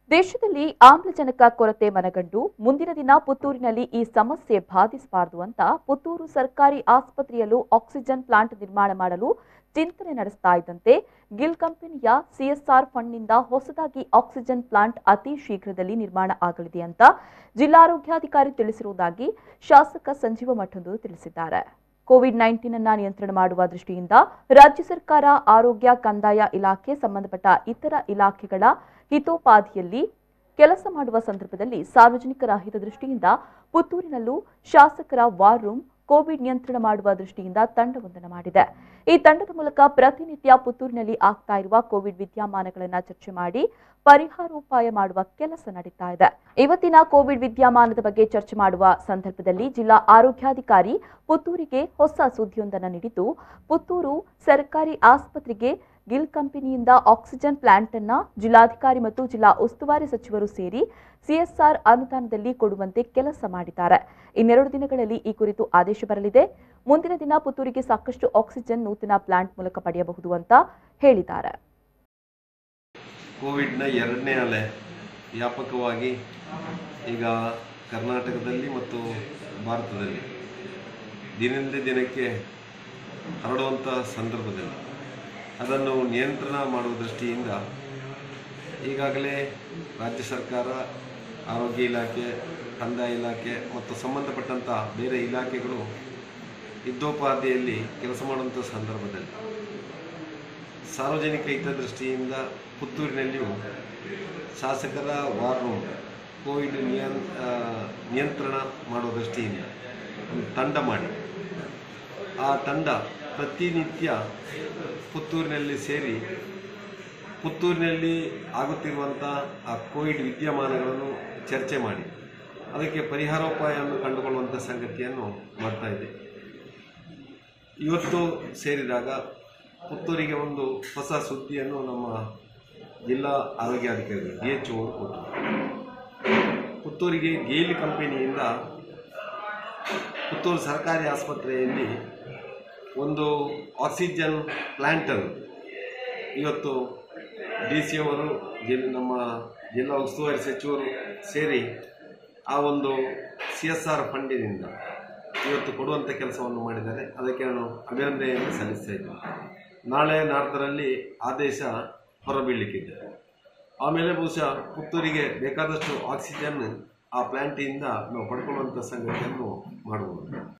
ದೇಶದಲ್ಲಿ ಆಮ್ಲಜನಕ ಕೊರತೆ ಮನಗಂಡು ಮುಂದಿನ ದಿನ ಪುತ್ತೂರಿನಲ್ಲಿ ಈ ಸಮಸ್ಯೆ ಬಾಧಿಸಬಾರದು ಅಂತ ಪುತ್ತೂರು ಸರ್ಕಾರಿ ಆಸ್ಪತ್ರೆಯಲ್ಲೂ ಆಕ್ಸಿಜನ್ ಪ್ಲಾಂಟ್ ನಿರ್ಮಾಣ ಮಾಡಲು ಚಿಂತನೆ ನಡೆಸ್ತಾ ಇದ್ದಂತೆ ಗಿಲ್ ಕಂಪನಿಯ ಸಿಎಸ್ಆರ್ ಫಂಡ್ನಿಂದ ಹೊಸದಾಗಿ ಆಕ್ಸಿಜನ್ ಪ್ಲಾಂಟ್ ಅತಿ ಶೀಘ್ರದಲ್ಲಿ ನಿರ್ಮಾಣ ಆಗಲಿದೆ ಅಂತ ಜಿಲ್ಲಾರೋಗ್ಯಾಧಿಕಾರಿ ತಿಳಿಸಿರುವುದಾಗಿ ಶಾಸಕ ಸಂಜೀವ ಮಠಂದು ತಿಳಿಸಿದ್ದಾರೆ ಕೋವಿಡ್ ನೈನ್ಟೀನ್ ಅನ್ನ ನಿಯಂತ್ರಣ ಮಾಡುವ ದೃಷ್ಟಿಯಿಂದ ರಾಜ್ಯ ಸರ್ಕಾರ ಆರೋಗ್ಯ ಕಂದಾಯ ಇಲಾಖೆ ಸಂಬಂಧಪಟ್ಟ ಇತರ ಇಲಾಖೆಗಳ ಹಿತೋಪಾದಿಯಲ್ಲಿ ಕೆಲಸ ಮಾಡುವ ಸಂದರ್ಭದಲ್ಲಿ ಸಾರ್ವಜನಿಕರ ಹಿತದೃಷ್ಟಿಯಿಂದ ಪುತ್ತೂರಿನಲ್ಲೂ ಶಾಸಕರ ವಾರ್ ರೂಮ್ ಕೋವಿಡ್ ನಿಯಂತ್ರಣ ಮಾಡುವ ದೃಷ್ಟಿಯಿಂದ ತಂಡವೊಂದನ್ನು ಮಾಡಿದೆ ಈ ತಂಡದ ಮೂಲಕ ಪ್ರತಿನಿತ್ಯ ಪುತ್ತೂರಿನಲ್ಲಿ ಆಗ್ತಾ ಇರುವ ಕೋವಿಡ್ ವಿದ್ಯಮಾನಗಳನ್ನ ಚರ್ಚೆ ಮಾಡಿ ಪರಿಹಾರೋಪಾಯ ಮಾಡುವ ಕೆಲಸ ನಡೀತಾ ಇದೆ ಇವತ್ತಿನ ಕೋವಿಡ್ ವಿದ್ಯಮಾನದ ಬಗ್ಗೆ ಚರ್ಚೆ ಮಾಡುವ ಸಂದರ್ಭದಲ್ಲಿ ಜಿಲ್ಲಾ ಆರೋಗ್ಯಾಧಿಕಾರಿ ಪುತ್ತೂರಿಗೆ ಹೊಸ ಸುದ್ದಿಯೊಂದನ್ನು ನೀಡಿದ್ದು ಪುತ್ತೂರು ಸರ್ಕಾರಿ ಆಸ್ಪತ್ರೆಗೆ ಗಿಲ್ ಕಂಪನಿಯಿಂದ ಆಕ್ಸಿಜನ್ ಪ್ಲಾಂಟ್ ಅನ್ನ ಜಿಲ್ಲಾಧಿಕಾರಿ ಮತ್ತು ಜಿಲ್ಲಾ ಉಸ್ತುವಾರಿ ಸಚಿವರು ಸೇರಿ ಸಿಎಸ್ಆರ್ ಅನುದಾನದಲ್ಲಿ ಕೊಡುವಂತೆ ಕೆಲಸ ಮಾಡಿದ್ದಾರೆ ಇನ್ನೆರಡು ದಿನಗಳಲ್ಲಿ ಈ ಕುರಿತು ಆದೇಶ ಬರಲಿದೆ ಮುಂದಿನ ದಿನ ಪುತ್ತೂರಿಗೆ ಸಾಕಷ್ಟು ಆಕ್ಸಿಜನ್ ನೂತನ ಪ್ಲಾಂಟ್ ಮೂಲಕ ಪಡೆಯಬಹುದು ಅಂತ ಹೇಳಿದ್ದಾರೆ ಕೋವಿಡ್ನ ಎರಡನೇ ಅಲೆ ವ್ಯಾಪಕವಾಗಿ ಈಗ ಕರ್ನಾಟಕದಲ್ಲಿ ಮತ್ತು ಭಾರತದಲ್ಲಿ ದಿನದಿಂದ ದಿನಕ್ಕೆ ಹರಡುವಂಥ ಸಂದರ್ಭದಲ್ಲಿ ಅದನ್ನು ನಿಯಂತ್ರಣ ಮಾಡುವ ದೃಷ್ಟಿಯಿಂದ ಈಗಾಗಲೇ ರಾಜ್ಯ ಸರ್ಕಾರ ಆರೋಗ್ಯ ಇಲಾಖೆ ಕಂದಾಯ ಇಲಾಖೆ ಮತ್ತು ಸಂಬಂಧಪಟ್ಟಂಥ ಬೇರೆ ಇಲಾಖೆಗಳು ಯುದ್ಧೋಪಾದಿಯಲ್ಲಿ ಕೆಲಸ ಮಾಡುವಂಥ ಸಂದರ್ಭದಲ್ಲಿ ಸಾರ್ವಜನಿಕ ಹಿತದೃಷ್ಟಿಯಿಂದ ಪುತ್ತೂರಿನಲ್ಲಿಯೂ ಶಾಸಕರ ವಾರ್ ರೂಮ್ ಕೋವಿಡ್ ನಿಯನ್ ಆ, ನಿಯಂತ್ರಣ ಮಾಡುವ ದೃಷ್ಟಿಯಿಂದ ಒಂದು ತಂಡ ಮಾಡಿ ಆ ತಂಡ ಪ್ರತಿನಿತ್ಯ ಪುತ್ತೂರಿನಲ್ಲಿ ಸೇರಿ ಪುತ್ತೂರಿನಲ್ಲಿ ಆಗುತ್ತಿರುವಂಥ ಆ ಕೋವಿಡ್ ವಿದ್ಯಮಾನಗಳನ್ನು ಚರ್ಚೆ ಮಾಡಿ ಅದಕ್ಕೆ ಪರಿಹಾರೋಪಾಯವನ್ನು ಕಂಡುಕೊಳ್ಳುವಂಥ ಸಂಗತಿಯನ್ನು ಮಾಡ್ತಾ ಇದೆ ಇವತ್ತು ಸೇರಿದಾಗ ಪುತ್ತೂರಿಗೆ ಒಂದು ಹೊಸ ಸುದ್ದಿಯನ್ನು ನಮ್ಮ ಜಿಲ್ಲಾ ಆರೋಗ್ಯಾಧಿಕಾರಿ ಡಿ ಎಚ್ ಅವರು ಕೊಟ್ಟರು ಪುತ್ತೂರಿಗೆ ಗೇಲ್ ಕಂಪನಿಯಿಂದ ಪುತ್ತೂರು ಸರ್ಕಾರಿ ಆಸ್ಪತ್ರೆಯಲ್ಲಿ ಒಂದು ಆಕ್ಸಿಜನ್ ಪ್ಲ್ಯಾಂಟನ್ನು ಇವತ್ತು ಡಿ ಸಿ ಅವರು ಜಿಲ್ ನಮ್ಮ ಜಿಲ್ಲಾ ಉಸ್ತುವಾರಿ ಸಚಿವರು ಸೇರಿ ಆ ಒಂದು ಸಿ ಎಸ್ ಆರ್ ಫಂಡಿನಿಂದ ಇವತ್ತು ಕೊಡುವಂಥ ಕೆಲಸವನ್ನು ಮಾಡಿದ್ದಾರೆ ಅದಕ್ಕೆ ನಾನು ಅಭಿನಂದನೆಯನ್ನು ಸಲ್ಲಿಸ್ತಾ ಇದ್ದೀನಿ ನಾಳೆ ನಾಡ್ದರಲ್ಲಿ ಆದೇಶ ಹೊರಬೀಳಲಿಕ್ಕಿದೆ ಆಮೇಲೆ ಬಹುಶಃ ಪುತ್ತೂರಿಗೆ ಬೇಕಾದಷ್ಟು ಆಕ್ಸಿಜನ್ ಆ ಪ್ಲ್ಯಾಂಟಿಂದ ನಾವು ಪಡ್ಕೊಳ್ಳುವಂಥ ಸಂಗತಿಯನ್ನು ಮಾಡಬಹುದು